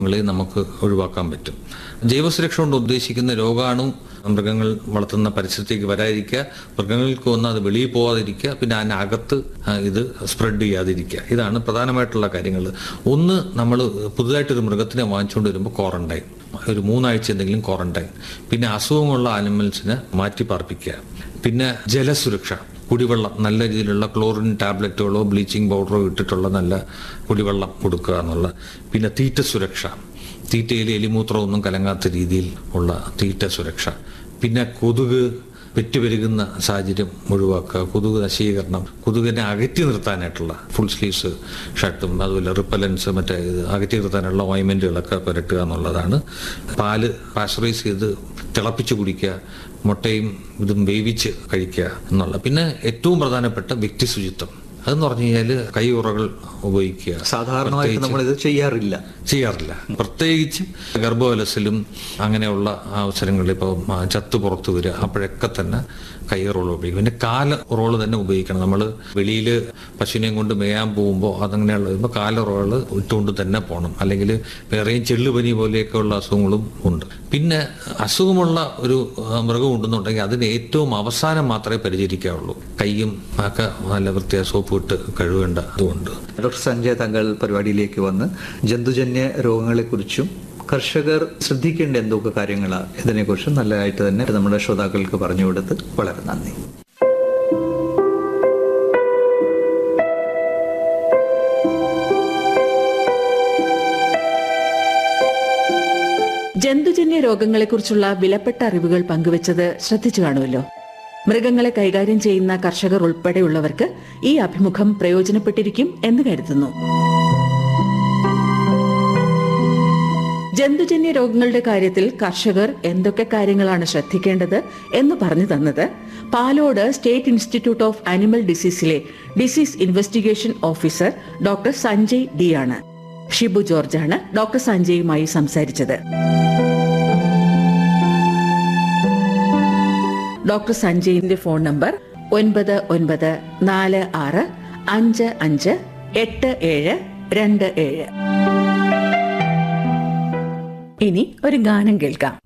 ങ്ങളെ നമുക്ക് ഒഴിവാക്കാൻ പറ്റും ജൈവസുരക്ഷ കൊണ്ട് ഉദ്ദേശിക്കുന്ന രോഗാണു മൃഗങ്ങൾ വളർത്തുന്ന പരിസരത്തേക്ക് വരാതിരിക്കുക മൃഗങ്ങൾക്ക് വന്ന് അത് വെളിയിൽ പോകാതിരിക്കുക പിന്നെ അതിനകത്ത് ആ, ഇത് സ്പ്രെഡ് ചെയ്യാതിരിക്കുക ഇതാണ് പ്രധാനമായിട്ടുള്ള കാര്യങ്ങൾ ഒന്ന് നമ്മൾ പുതുതായിട്ടൊരു മൃഗത്തിനെ വാങ്ങിച്ചുകൊണ്ട് വരുമ്പോൾ ക്വാറന്റൈൻ ഒരു മൂന്നാഴ്ച എന്തെങ്കിലും ക്വാറന്റൈൻ പിന്നെ അസുഖമുള്ള ആനിമൽസിനെ മാറ്റി പാർപ്പിക്കുക പിന്നെ ജലസുരക്ഷ കുടിവെള്ളം നല്ല രീതിയിലുള്ള ക്ലോറിൻ ടാബ്ലറ്റുകളോ ബ്ലീച്ചിങ് പൗഡറോ ഇട്ടിട്ടുള്ള നല്ല കുടിവെള്ളം കൊടുക്കുക എന്നുള്ള പിന്നെ തീറ്റ സുരക്ഷ തീറ്റയിൽ എലിമൂത്രമൊന്നും കലങ്ങാത്ത രീതിയിൽ ഉള്ള തീറ്റ സുരക്ഷ പിന്നെ കൊതുക് പെറ്റുപെരുകുന്ന സാഹചര്യം ഒഴിവാക്കുക കൊതുക് നശീകരണം കൊതുകിനെ അകറ്റി നിർത്താനായിട്ടുള്ള ഫുൾ സ്ലീവ്സ് ഷർട്ടും അതുപോലെ റിപ്പലൻസ് മറ്റേ ഇത് അകറ്റി നിർത്താനുള്ള ഓയിൻമെൻറ്റുകളൊക്കെ പുരട്ടുക എന്നുള്ളതാണ് പാല് പാസ്ചറൈസ് ചെയ്ത് തിളപ്പിച്ച് കുടിക്കുക മുട്ടയും ഇതും വേവിച്ച് കഴിക്കുക എന്നുള്ള പിന്നെ ഏറ്റവും പ്രധാനപ്പെട്ട വ്യക്തി ശുചിത്വം അതെന്ന് പറഞ്ഞു കഴിഞ്ഞാൽ കൈ ഉറകൾ ഉപയോഗിക്കുക സാധാരണമായിട്ട് നമ്മൾ ഇത് ചെയ്യാറില്ല ചെയ്യാറില്ല പ്രത്യേകിച്ച് ഗർഭവലസിലും അങ്ങനെയുള്ള അവസരങ്ങളിൽ ഇപ്പോൾ ചത്ത് പുറത്ത് വരിക അപ്പോഴൊക്കെ തന്നെ കൈ റോൾ ഉപയോഗിക്കും പിന്നെ കാല റോള് തന്നെ ഉപയോഗിക്കണം നമ്മൾ വെളിയിൽ പശുവിനെയും കൊണ്ട് മേയാൻ പോകുമ്പോൾ അതങ്ങനെയുള്ള വരുമ്പോൾ കാല റോള് ഇട്ടുകൊണ്ട് തന്നെ പോകണം അല്ലെങ്കിൽ വേറെയും ചെള്ളുപനി പോലെയൊക്കെ ഉള്ള അസുഖങ്ങളും ഉണ്ട് പിന്നെ അസുഖമുള്ള ഒരു ആ, മൃഗം ഉണ്ടെന്നുണ്ടെങ്കിൽ അതിന് ഏറ്റവും അവസാനം മാത്രമേ പരിചരിക്കാവുള്ളൂ കൈയും ഒക്കെ നല്ല വൃത്തിയായ സോപ്പ് ഇട്ട് കഴുകേണ്ട അതുകൊണ്ട് ഡോക്ടർ സഞ്ജയ് തങ്ങൾ പരിപാടിയിലേക്ക് വന്ന് ജന്തുജന്യ രോഗങ്ങളെക്കുറിച്ചും കർഷകർ ശ്രദ്ധിക്കേണ്ട എന്തൊക്കെ കാര്യങ്ങളാണ് ഇതിനെക്കുറിച്ചും നല്ലതായിട്ട് തന്നെ നമ്മുടെ ശ്രോതാക്കൾക്ക് പറഞ്ഞു കൊടുത്ത് വളരെ നന്ദി ജന്തുജന്യ രോഗങ്ങളെക്കുറിച്ചുള്ള വിലപ്പെട്ട അറിവുകൾ പങ്കുവച്ചത് ശ്രദ്ധിച്ചു കാണുമല്ലോ മൃഗങ്ങളെ കൈകാര്യം ചെയ്യുന്ന കർഷകർ ഉൾപ്പെടെയുള്ളവർക്ക് ഈ അഭിമുഖം പ്രയോജനപ്പെട്ടിരിക്കും എന്ന് കരുതുന്നു ജന്തുജന്യ രോഗങ്ങളുടെ കാര്യത്തിൽ കർഷകർ എന്തൊക്കെ കാര്യങ്ങളാണ് ശ്രദ്ധിക്കേണ്ടത് എന്ന് പറഞ്ഞു തന്നത് Palode state institute of animal ഡിസീസിലെ disease investigation officer doctor Sanjay D ആണ് ഷിബു ജോർജാണ് ഡോക്ടർ സഞ്ജയുമായി സംസാരിച്ചത് ഡോക്ടർ സഞ്ജയിന്റെ ഫോൺ നമ്പർ ഒൻപത് ഒൻപത് നാല് ആറ് അഞ്ച് അഞ്ച് എട്ട് ഏഴ് രണ്ട് ഏഴ് ഇനി ഒരു ഗാനം കേൾക്കാം